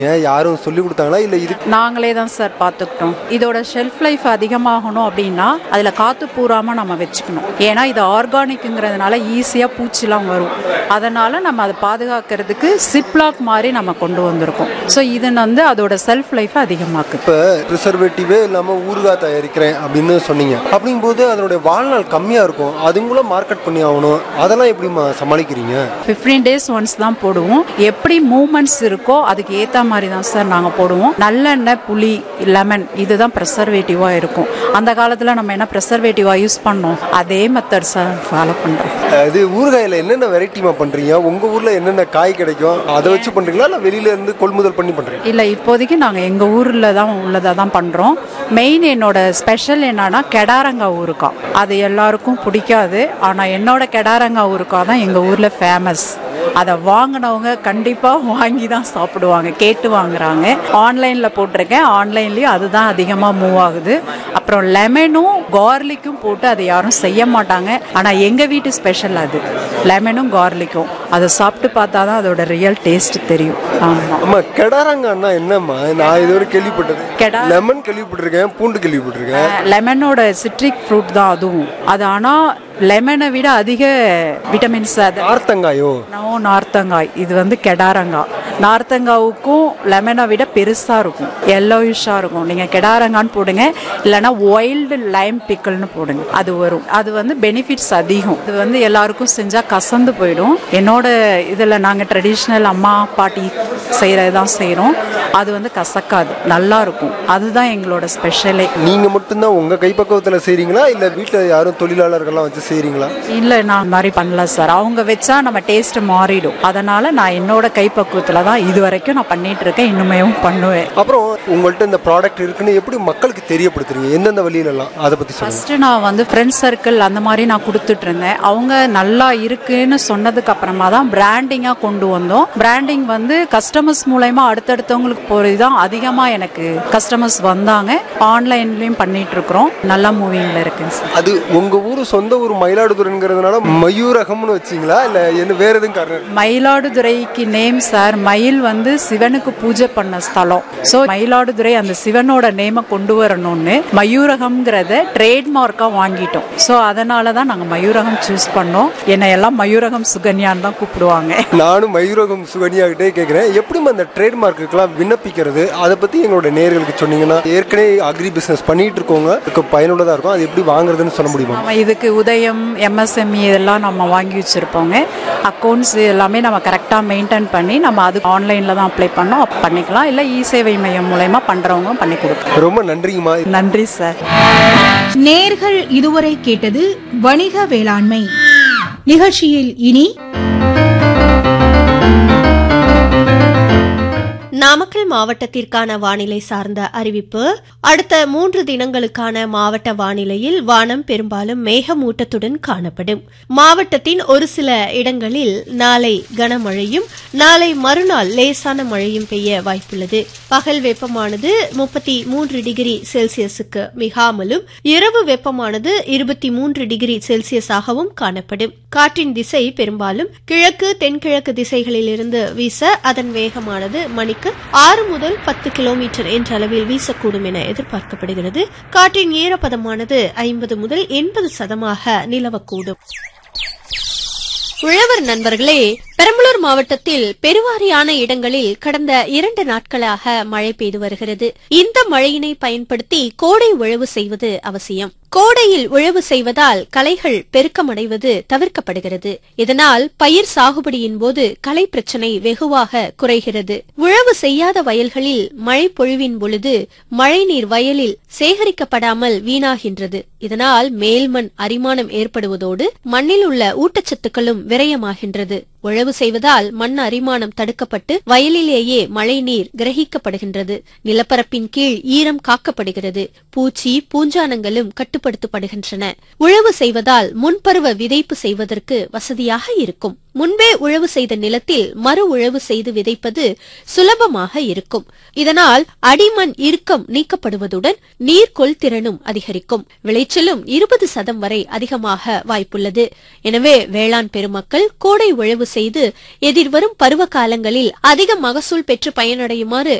ஏன் யாரும் சொல்லி கொடுத்தாங்களா இல்லை இது நாங்களே தான் சார் பார்த்துக்கிட்டோம் இதோட ஷெல்ஃப் லைஃப் அதிகமாகணும் அப்படின்னா அதில் காற்று பூராமல் நம்ம வச்சுக்கணும் ஏன்னா இது ஆர்கானிக்குங்கிறதுனால ஈஸியாக பூச்சிலாம் வரும் அதனால் நம்ம அதை பாதுகாக்கிறதுக்கு சிப்லாக் மாதிரி நம்ம கொண்டு வந்திருக்கோம் ஸோ இது வந்து அதோட செல்ஃப் லைஃப் அதிகமாக்குது இப்போ ப்ரிசர்வேட்டிவே இல்லாமல் ஊறுகாய் தயாரிக்கிறேன் அப்படின்னு சொன்னீங்க அப்படிங்கும்போது அதனுடைய வாழ்நாள் கம்மியாக இருக்கும் அதுங்களும் மார்க்கெட் பண்ணி ஆகணும் அதெல்லாம் எப்படிம்மா சமாளிக்கிறீங்க ஃபிஃப்டீன் டேஸ் ஒன்ஸ் தான் போடுவோம் எப்படி மூமெண்ட்ஸ் இருக்கோ அதுக்கு ஏற்ற மாதிரி தான் சார் நாங்கள் போடுவோம் நல்லெண்ணெய் புளி லெமன் இதுதான் ப்ரெசர்வேட்டிவாக இருக்கும் அந்த காலத்தில் நம்ம என்ன ப்ரெசர்வேட்டிவாக யூஸ் பண்ணோம் அதே மெத்தட் சார் ஃபாலோ பண்ணுறோம் இது ஊறுகாயில் என்னென்ன வெரைட்டிமா பண்ணுறீங்க உங்கள் ஊரில் என்னென்ன காய் கிடைக்கும் அதை வச்சு பண்ணுறீங்களா இல்லை வெளியில இருந்து கொள்முதல் பண்ணி பண்ணுறீங்க இல்லை இப்போதைக்கு நாங்கள் எங்கள் ஊரில் தான் உள்ளதை தான் பண்ணுறோம் மெயின் என்னோட ஸ்பெஷல் என்னன்னா கெடாரங்காய் ஊறுக்காய் அது எல்லாருக்கும் பிடிக்காது ஆனால் என்னோட கெடாரங்காய் ஊறுக்காய் தான் எங்கள் ஊரில் ஃபேமஸ் அதை வாங்கினவங்க கண்டிப்பாக வாங்கி தான் சாப்பிடுவாங்க கேட்டு வாங்குறாங்க ஆன்லைனில் போட்டிருக்கேன் ஆன்லைன்லேயும் அதுதான் அதிகமாக மூவ் ஆகுது அப்புறம் லெமனும் கார்லிக்கும் போட்டு அதை யாரும் செய்ய மாட்டாங்க ஆனால் எங்கள் வீட்டு ஸ்பெஷல் அது லெமனும் கார்லிக்கும் அதை சாப்பிட்டு பார்த்தா தான் அதோட ரியல் டேஸ்ட் தெரியும் ஆமாம் அம்மா கெடாரங்கன்னா என்னம்மா நான் இதுவரை கேள்விப்பட்டது கெடா- லெமன் கேள்விப்பட்டிருக்கேன் பூண்டு கேள்விப்பட்டிருக்கேன் லெமனோட சிட்ரிக் ஃப்ரூட் தான் அதுவும் அது ஆனால் லெமனை விட அதிக விட்டமின்ஸ் அது ஆர்த்தங்காயோ நோ நார்த்தங்காய் இது வந்து கெடாரங்காய் நார்த்தங்காவுக்கும் லெமனை விட பெருசாக இருக்கும் எல்லோயிஷாக இருக்கும் நீங்கள் கெடாரங்கான்னு போடுங்க இல்லைன்னா ஒயில்டு லைம் பிக்கல்னு போடுங்க அது வரும் அது வந்து பெனிஃபிட்ஸ் அதிகம் இது வந்து எல்லாருக்கும் செஞ்சால் கசந்து போயிடும் என்னோட இதில் நாங்கள் ட்ரெடிஷ்னல் அம்மா பாட்டி செய்கிறது தான் செய்கிறோம் அது வந்து கசக்காது நல்லா இருக்கும் அதுதான் எங்களோட ஸ்பெஷலே நீங்க மட்டும்தான் உங்க கைப்பக்குவத்துல செய்றீங்களா இல்ல வீட்டுல யாரும் தொழிலாளர்கள்லாம் வச்சு செய்றீங்களா இல்லை நான் அந்த மாதிரி பண்ணல சார் அவங்க வச்சா நம்ம டேஸ்ட் மாறிடும் அதனால நான் என்னோட கைப்பக்குவத்தில் தான் இது வரைக்கும் நான் பண்ணிட்டு இருக்கேன் இன்னுமேவும் பண்ணுவேன் அப்புறம் உங்கள்ட்ட இந்த ப்ராடக்ட் இருக்குன்னு எப்படி மக்களுக்கு தெரியப்படுத்துறீங்க எந்தெந்த வழியில எல்லாம் அதை பத்தி சொல்லுங்க ஃபர்ஸ்ட் நான் வந்து ஃப்ரெண்ட் சர்க்கிள் அந்த மாதிரி நான் கொடுத்துட்டு இருந்தேன் அவங்க நல்லா இருக்குன்னு சொன்னதுக்கு அப்புறமா தான் பிராண்டிங்காக கொண்டு வந்தோம் பிராண்டிங் வந்து கஸ்டமர்ஸ் மூலயமா அடுத்தடுத்தவங்களுக்கு போகிறது தான் அதிகமாக எனக்கு கஸ்டமர்ஸ் வந்தாங்க ஆன்லைன்லேயும் பண்ணிட்டு இருக்கிறோம் நல்லா மூவிங்கில் இருக்குங்க சார் அது உங்க ஊர் சொந்த ஊர் மயிலாடுதுறைங்கிறதுனால மயூரகம்னு வச்சீங்களா இல்ல என்ன வேற எதுவும் காரணம் இருக்கா? மயிலாடுதுறைக்கு நேம் சார் மயில் வந்து சிவனுக்கு பூஜை பண்ண ஸ்தலம் ஸோ மயிலாடுதுறை அந்த சிவனோட நேமை கொண்டு வரணும்னு மயூரகம்ங்கிறத ட்ரேட்மார்க்காக வாங்கிட்டோம் ஸோ அதனால தான் நாங்கள் மயூரகம் சூஸ் பண்ணோம் என்னை எல்லாம் மயூரகம் சுகன்யான்னு தான் கூப்பிடுவாங்க நானும் மயூரகம் சுகன்யாகிட்டே கேட்குறேன் எப்படிம்மா அந்த ட்ரேட்மார்க்குக்கெல்லாம் விண்ணப்பிக்கிறது அதை பற்றி எங்களோட நேயர்களுக்கு சொன்னீங்கன்னா ஏற்கனவே அக்ரி பிஸ்னஸ் பண்ணிட்டு இருக்கவங்க இதுக்கு பயனுள்ளதாக இருக்கும் அது எப்படி வாங்குறதுன்னு சொல்ல முடியுமா நம்ம இதுக்கு உதயம் எம்எஸ்எம்இ இதெல்லாம் நம்ம வாங்கி வச்சுருப்போங்க அக்கௌண்ட்ஸ் எல்லாமே நம்ம கரெக்டாக மெயின்டைன் பண்ணி நம்ம அது ஆன்லைனில் தான் அப்ளை பண்ணோம் பண்ணிக்கலாம் இல்லை இ சேவை மையம் மூலயமா பண்ணுறவங்க பண்ணி கொடுக்கலாம் ரொம்ப நன்றிங்கம்மா நன்றி சார் நேர்கள் இதுவரை கேட்டது வணிக வேளாண்மை நிகழ்ச்சியில் இனி நாமக்கல் மாவட்டத்திற்கான வானிலை சார்ந்த அறிவிப்பு அடுத்த மூன்று தினங்களுக்கான மாவட்ட வானிலையில் வானம் பெரும்பாலும் மேகமூட்டத்துடன் காணப்படும் மாவட்டத்தின் ஒரு சில இடங்களில் நாளை கனமழையும் நாளை மறுநாள் லேசான மழையும் பெய்ய வாய்ப்புள்ளது பகல் வெப்பமானது முப்பத்தி மூன்று டிகிரி செல்சியஸுக்கு மிகாமலும் இரவு வெப்பமானது இருபத்தி மூன்று டிகிரி செல்சியஸாகவும் காணப்படும் காற்றின் திசை பெரும்பாலும் கிழக்கு தென்கிழக்கு திசைகளிலிருந்து வீச அதன் வேகமானது மணிக்கு ஆறு முதல் பத்து கிலோமீட்டர் என்ற அளவில் வீசக்கூடும் என எதிர்பார்க்கப்படுகிறது காற்றின் ஈரப்பதமானது ஐம்பது முதல் எண்பது சதமாக நிலவக்கூடும் உழவர் நண்பர்களே பெரம்பலூர் மாவட்டத்தில் பெருவாரியான இடங்களில் கடந்த இரண்டு நாட்களாக மழை பெய்து வருகிறது இந்த மழையினை பயன்படுத்தி கோடை உழவு செய்வது அவசியம் கோடையில் உழவு செய்வதால் களைகள் பெருக்கமடைவது தவிர்க்கப்படுகிறது இதனால் பயிர் சாகுபடியின் போது களை பிரச்சனை வெகுவாக குறைகிறது உழவு செய்யாத வயல்களில் மழை பொழிவின் பொழுது மழைநீர் வயலில் சேகரிக்கப்படாமல் வீணாகின்றது இதனால் மேல்மண் அரிமானம் ஏற்படுவதோடு மண்ணில் உள்ள ஊட்டச்சத்துக்களும் விரயமாகின்றது உழவு செய்வதால் மண் அரிமானம் தடுக்கப்பட்டு வயலிலேயே மழைநீர் கிரகிக்கப்படுகின்றது நிலப்பரப்பின் கீழ் ஈரம் காக்கப்படுகிறது பூச்சி பூஞ்சானங்களும் கட்டுப்படுத்தப்படுகிறது கட்டுப்படுத்தப்படுகின்றன உழவு செய்வதால் முன்பருவ விதைப்பு செய்வதற்கு வசதியாக இருக்கும் முன்பே உழவு செய்த நிலத்தில் மறு உழவு செய்து விதைப்பது சுலபமாக இருக்கும் இதனால் அடிமண் இறுக்கம் நீக்கப்படுவதுடன் நீர் கொள்திறனும் அதிகரிக்கும் விளைச்சலும் இருபது சதம் வரை அதிகமாக வாய்ப்புள்ளது எனவே வேளாண் பெருமக்கள் கோடை உழவு செய்து எதிர்வரும் பருவ காலங்களில் அதிக மகசூல் பெற்று பயனடையுமாறு